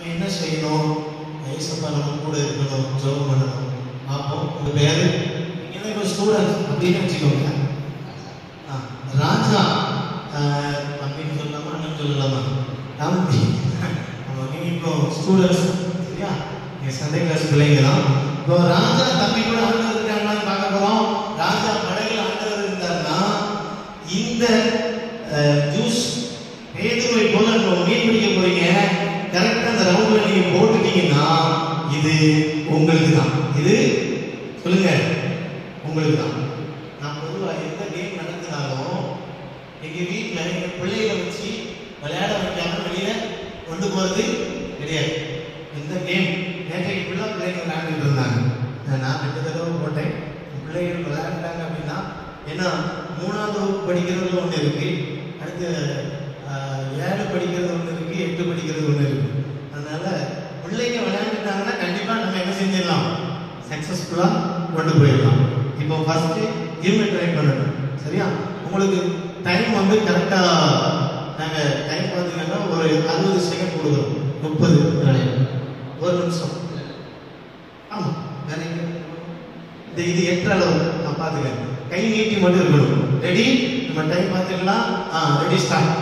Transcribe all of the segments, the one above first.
நம்ம என்ன செய்யணும் ஏசப்பா நம்ம கூட இருக்கணும் ஜெபம் பண்ணணும் பார்ப்போம் உங்க பேரு நீங்க தான் இப்போ ஸ்டூடெண்ட் அப்படின்னு வச்சுக்கோங்க ஆ, ராஜா ஆஹ், அப்படின்னு சொல்லலாமா அண்ணன் சொல்லலாமா தம்பி ஆமா, நீங்க இப்போ ஸ்டூடெண்ட்ஸ் சரியா நீங்க சண்டே கிளாஸ் பிள்ளைங்க தான் இப்போ ராஜா தம்பி கூட ஆண்டவர் இருக்காங்களான்னு பார்க்க போறோம் ராஜா படகுல ஆண்டவர் இருந்தாருன்னா இந்த அஹ், ஜூஸ் பேதுருவை போல நம்ம மீன் பிடிக்க போறீங்க கரெக்டா அந்த ரவுண்ட்ல நீங்க போட்டுட்டீங்கன்னா இது உங்களுக்கு தான் இது சொல்லுங்க உங்களுக்கு தான் நான் பொதுவா எந்த கேம் நடத்தினாலும் எங்க வீட்ல எங்க பிள்ளைகளை வச்சு விளையாட வைக்காம வெளியில கொண்டு போறது கிடையாது எந்த கேம் நேற்றைக்கு ஃபுல்லா பிள்ளைங்க விளையாண்டுட்டு இருந்தாங்க நான் ரெண்டு தடவை போட்டேன் பிள்ளைகள் விளையாண்டாங்க அப்படின்னா ஏன்னா மூணாவது வகுப்பு படிக்கிறது ஒன்று இருக்கு அடுத்து ஆஹ், ஏழு படிக்கிறது ஒன்று இருக்கு எட்டு படிக்கிறது ஒன்று இருக்கு அதனால பிள்ளைங்க விளையாண்டுட்டாங்கன்னா கண்டிப்பா நம்ம என்ன செஞ்சிடலாம் சக்சஸ்ஃபுல்லா கொண்டு போயிடலாம் இப்போ ஃபர்ஸ்ட் கேமை ட்ரை பண்ணணும் சரியா உங்களுக்கு டைம் வந்து கரெக்டா நாங்க டைம் பார்த்தீங்கன்னா ஒரு அறுபது செகண்ட் கொடுக்குறோம் முப்பது ஒரு நிமிஷம் ஆமா வேற எங்க இந்த இது எட்டு அளவு நான் பாத்துக்கிறேன் கை நீட்டி மட்டும் இருக்கணும் ரெடி நம்ம டைம் பார்த்துக்கலாம் ஆ ரெடி ஸ்டார்ட்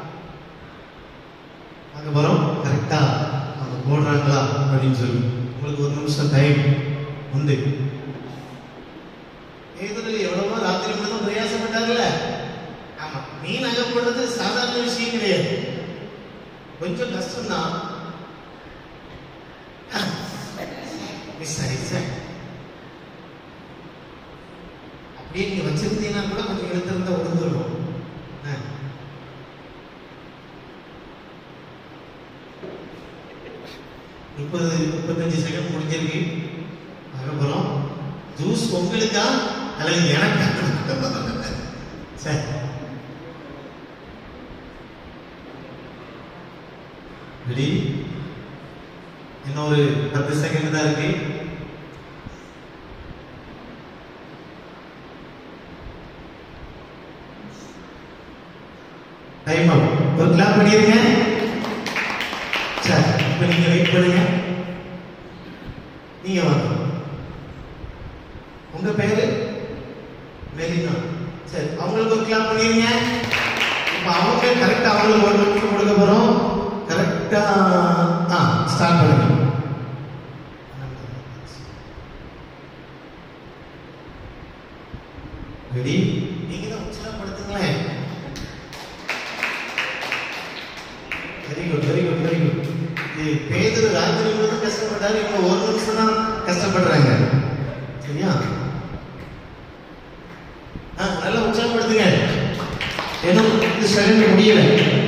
பார்க்க போறோம் கரெக்டா அவங்க போடுறாங்களா அப்படின்னு சொல்லி உங்களுக்கு ஒரு நிமிஷம் டைம் உண்டு பேதுரு எவ்வளவோ ராத்திரி முழுதும் பிரயாசப்பட்டார்ல ஆமா மீன் அகப்படுறது சாதாரண விஷயம் கிடையாது கொஞ்சம் கஷ்டம்தான் மிஸ் ஆயிடுச்சு அப்படியே நீங்க வச்சிருந்தீங்கன்னா கூட கொஞ்சம் எடுத்திருந்தா உடந்துருக்கும் ஆ. முப்பது முப்பத்தஞ்சு செகண்ட் முடிஞ்சிருக்கு அதுக்கப்புறம் ஜூஸ் உங்களுக்கா அல்லது எனக்கா சரி ரெடி இன்னும் ஒரு பத்து செகண்ட் தான் இருக்கு டைம் அப் ஒரு கிளாப் பண்ணிருங்க சரி இப்போ நீங்க வெயிட் பண்ணுங்க நீங்க வாங்க உங்க பேரு மெலினா சரி அவங்களுக்கு ஒரு கிளாப் பண்ணிருங்க இப்போ அவங்க கரெக்டா அவங்களுக்கு ஒரு நிமிஷம் கொடுக்க போறோம் கரெக்டா ஆ ஸ்டார்ட் பண்ணுங்க ரெடி நீங்க தான் உற்சாகப்படுத்துங்களேன் very good very good very good இது பேதுரு ராத்திரி முழுவதும் கஷ்டப்பட்டாரு இவங்க ஒரு நிமிஷம் தான் கஷ்டப்படுறாங்க சரியா ஆ, நல்லா உற்சாகப்படுத்துங்க ஏன்னா இது செகண்ட் முடியல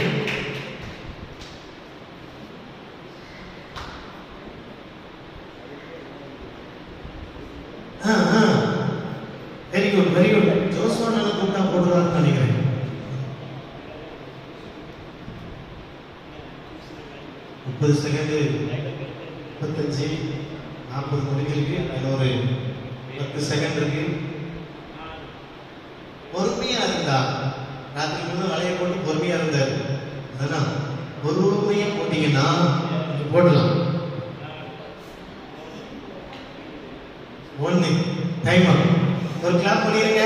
ஆ ஆ very good very good Joshua நல்லா கூப்பிட்டா போடுறாருன்னு நினைக்கிறேன் முப்பது செகண்ட் முப்பத்தஞ்சு நாற்பது முடிஞ்சிருக்கு இன்னொரு பத்து செகண்ட் இருக்கு பொறுமையா இருந்தா ராத்திரி முழு வலைய போட்டு பொறுமையா இருந்தாரு அதான் பொறுமையா போட்டீங்கன்னா நீங்க போடலாம் ஒண்ணு டைம் ஒரு கிளாப் பண்ணிருங்க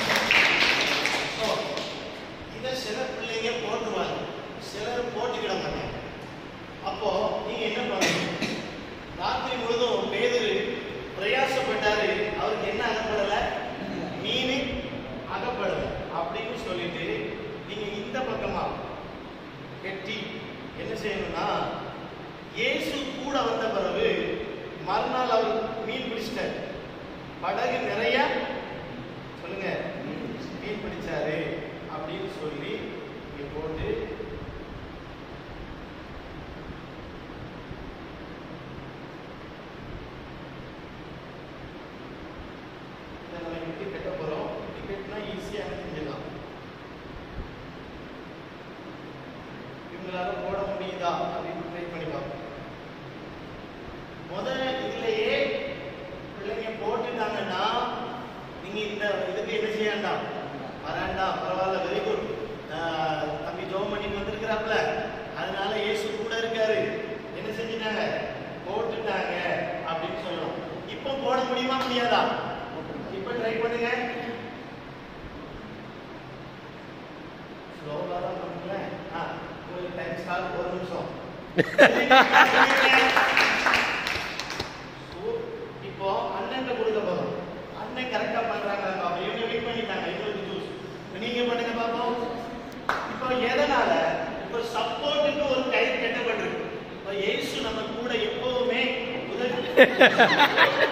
இதை சில பிள்ளைங்க போட்டுருவாங்க சிலர் போட்டுக்கிட மாட்டாங்க அப்போ நீங்க என்ன பண்ணணும் ராத்திரி முழுதும் பேதுரு பிரயாசப்பட்டாரு அவருக்கு என்ன அகப்படல மீன் அகப்படல அப்படின்னு சொல்லிட்டு நீங்க இந்த பக்கமா கெட்டி என்ன செய்யணும்னா இயேசு கூட வந்த பிறகு மறுநாள் அவர் மீன் பிடிச்சிட்டார் படகு நிறைய சொல்லுங்க மீன் பிடிச்சாரு அப்படின்னு சொல்லி இங்க போட்டு இதை நம்ம எப்படி கட்ட போறோம் டிக்கெட்னா ஈஸியா செஞ்சிடலாம் இவங்களால போட முடியுதா அப்படின்னு ட்ரை பண்ணி பார்ப்போம் முதல்ல இதுலயே பிள்ளைங்க போட்டுட்டாங்கன்னா நீங்க இந்த இதுக்கு என்ன செய்ய வேண்டாம் வராண்டா பரவாயில்ல வெரி குட் தம்பி ஜோம் பண்ணிட்டு வருதா இப்போ ட்ரை பண்ணுங்க ஸ்லோவா தான் பண்ணுங்களேன் ஆ ஒரு டைம் ஸ்டார்ட் ஒரு நிமிஷம் So, இப்போ அண்ணன்ட்ட கொடுக்க போறோம் அண்ணன் கரெக்டா பண்றாங்க பாப்போம் இவங்க வெயிட் பண்ணிட்டாங்க இவங்களுக்கு ஜூஸ் நீங்க பண்ணுங்க பாப்போம் இப்போ எதனால இப்போ சப்போர்ட்டுக்கு ஒரு கை கட்டப்பட்டிருக்கு இப்போ இயேசு நம்ம கூட எப்பவுமே உதவி